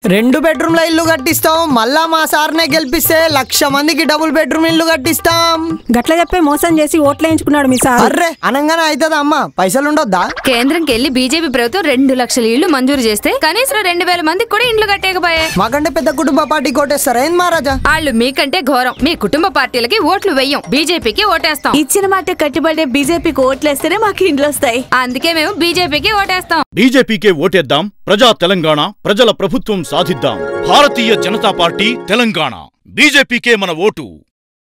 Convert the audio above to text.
రెండు బెడ్రూమ్ల ఇల్లు కట్టిస్తాం మళ్ళా మా సార్నే గెలిపిస్తే లక్ష మందికి డబుల్ బెడ్రూమ్ ఇల్లు కట్టిస్తాం గట్ల చెప్పే మోసం చేసి ఓట్లు వేయించుకున్నాడు మీ సార్ అర్రే అనంగానే అవుతుందా అమ్మా పైసలు ఉండొద్దా కేంద్రంకి వెళ్లి బీజేపీ ప్రభుత్వం రెండు లక్షల ఇళ్లు మంజూరు చేస్తే కనీసం రెండు వేల మందికి కూడా ఇండ్లు కట్టేకపోయే మాకంటే పెద్ద కుటుంబ పార్టీ కోటేస్తారా ఏం మహారాజా వాళ్ళు మీకంటే ఘోరం మీ కుటుంబ పార్టీలకి ఓట్లు వెయ్యం బీజేపీకి ఓటేస్తాం ఇచ్చిన మాట కట్టుబడే బీజేపీకి ఓట్లేస్తేనే మాకు ఇండ్లు వస్తాయి అందుకే మేము బీజేపీకి ఓటేస్తాం బీజేపీకే ఓటేద్దాం ప్రజా తెలంగాణ ప్రజల ప్రభుత్వం సాధిద్దాం భారతీయ జనతా పార్టీ తెలంగాణ బీజేపీకే మన ఓటు